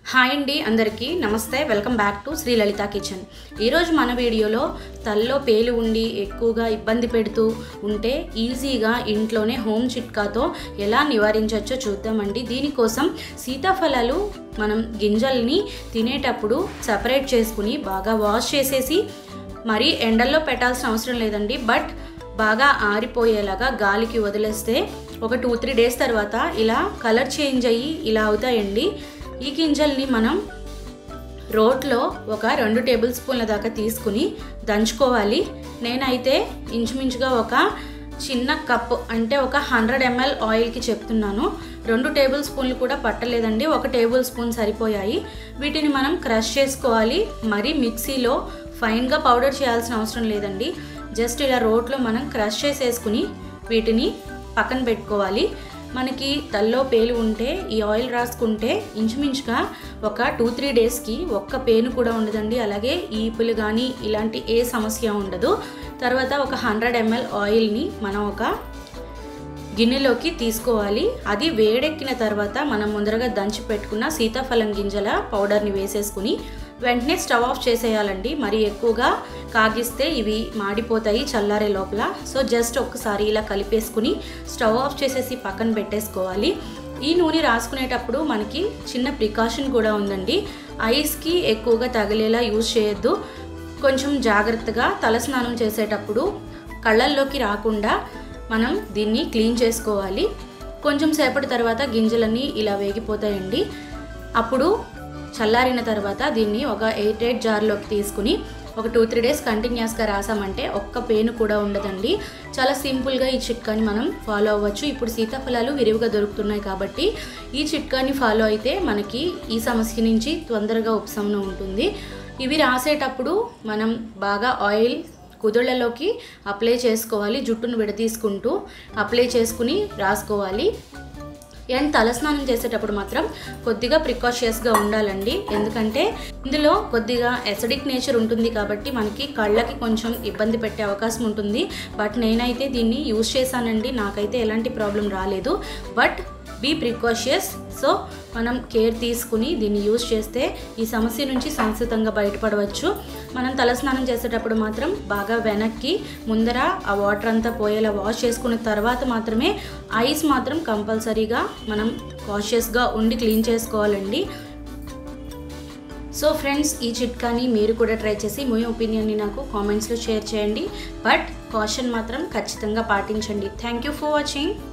hi అండి అందరికీ నమస్తే welcome back to Sri Lalitha kitchen ఈరోజు మన వీడియోలో తల్లో పేలు ఉండి ఎక్కువగా ఇబ్బంది పెడుతూ ఉంటే ఈజీగా ఇంట్లోనే హోమ్ చిట్కాతో ఎలా నివారించవచ్చో చూద్దామండి దీనికోసం సీతాఫలాలు మనం గింజల్ని తినేటప్పుడు సపరేట్ చేసుకుని బాగా వాష్ చేసేసి మరీ ఎండల్లో పెట్టాల్సిన అవసరం లేదండి బట్ బాగా ఆరిపోయేలాగా గాలికి వదిలేస్తే ఒక టూ త్రీ డేస్ తర్వాత ఇలా కలర్ చేంజ్ అయ్యి ఇలా అవుతాయండి ఈ గింజల్ని మనం రోట్లో ఒక రెండు టేబుల్ స్పూన్ల దాకా తీసుకుని దంచుకోవాలి నేనైతే ఇంచుమించుగా ఒక చిన్న కప్ అంటే ఒక హండ్రెడ్ ఎంఎల్ ఆయిల్కి చెప్తున్నాను రెండు టేబుల్ స్పూన్లు కూడా పట్టలేదండి ఒక టేబుల్ స్పూన్ సరిపోయాయి వీటిని మనం క్రష్ చేసుకోవాలి మరి మిక్సీలో ఫైన్గా పౌడర్ చేయాల్సిన అవసరం లేదండి జస్ట్ ఇలా రోట్లో మనం క్రష్ చేసేసుకుని వీటిని పక్కన పెట్టుకోవాలి మనకి తల్లో పేలు ఉంటే ఈ ఆయిల్ రాసుకుంటే ఇంచుమించుగా ఒక టూ త్రీ డేస్కి ఒక్క పేను కూడా ఉండదండి అలాగే ఈపులు కానీ ఇలాంటి ఏ సమస్య ఉండదు తర్వాత ఒక హండ్రెడ్ ఎంఎల్ ఆయిల్ని మనం ఒక గిన్నెలోకి తీసుకోవాలి అది వేడెక్కిన తర్వాత మనం ముందరగా దంచి పెట్టుకున్న సీతాఫలం గింజల పౌడర్ని వేసేసుకుని వెంటనే స్టవ్ ఆఫ్ చేసేయాలండి మరి ఎక్కువగా కాగిస్తే ఇవి మాడిపోతాయి చల్లారే లోపల సో జస్ట్ ఒక్కసారి ఇలా కలిపేసుకుని స్టవ్ ఆఫ్ చేసేసి పక్కన పెట్టేసుకోవాలి ఈ నూనె రాసుకునేటప్పుడు మనకి చిన్న ప్రికాషన్ కూడా ఉందండి ఐస్కి ఎక్కువగా తగిలేలా యూజ్ చేయొద్దు కొంచెం జాగ్రత్తగా తలస్నానం చేసేటప్పుడు కళ్ళల్లోకి రాకుండా మనం దీన్ని క్లీన్ చేసుకోవాలి కొంచెం సేపటి తర్వాత గింజలన్నీ ఇలా వేగిపోతాయండి అప్పుడు చల్లారిన తర్వాత దీన్ని ఒక ఎయిట్ ఎయిట్ జార్లోకి తీసుకుని ఒక టూ త్రీ డేస్ కంటిన్యూస్గా రాసామంటే ఒక్క పెయిన్ కూడా ఉండదండి చాలా సింపుల్గా ఈ చిట్కాని మనం ఫాలో అవ్వచ్చు ఇప్పుడు సీతాఫలాలు విరివిగా దొరుకుతున్నాయి కాబట్టి ఈ చిట్కాని ఫాలో అయితే మనకి ఈ సమస్య నుంచి తొందరగా ఉపశమనం ఉంటుంది ఇవి రాసేటప్పుడు మనం బాగా ఆయిల్ కుదుళ్లలోకి అప్లై చేసుకోవాలి జుట్టును విడదీసుకుంటూ అప్లై చేసుకుని రాసుకోవాలి అండ్ తలస్నానం చేసేటప్పుడు మాత్రం కొద్దిగా ప్రికాషియస్గా ఉండాలండి ఎందుకంటే ఇందులో కొద్దిగా ఎసిడిక్ నేచర్ ఉంటుంది కాబట్టి మనకి కళ్ళకి కొంచెం ఇబ్బంది పెట్టే అవకాశం ఉంటుంది బట్ నేనైతే దీన్ని యూజ్ చేశానండి నాకైతే ఎలాంటి ప్రాబ్లం రాలేదు బట్ బీ ప్రికాషియస్ సో మనం కేర్ తీసుకుని దీన్ని యూజ్ చేస్తే ఈ సమస్య నుంచి సంస్కృతంగా బయటపడవచ్చు మనం తలస్నానం చేసేటప్పుడు మాత్రం బాగా వెనక్కి ముందర ఆ వాటర్ అంతా పోయేలా వాష్ చేసుకున్న తర్వాత మాత్రమే ఐస్ మాత్రం కంపల్సరీగా మనం కాషియస్గా ఉండి క్లీన్ చేసుకోవాలండి సో ఫ్రెండ్స్ ఈ చిట్కాని మీరు కూడా ట్రై చేసి మీ ఒపీనియన్ని నాకు కామెంట్స్లో షేర్ చేయండి బట్ కాషన్ మాత్రం ఖచ్చితంగా పాటించండి థ్యాంక్ యూ ఫర్ వాచింగ్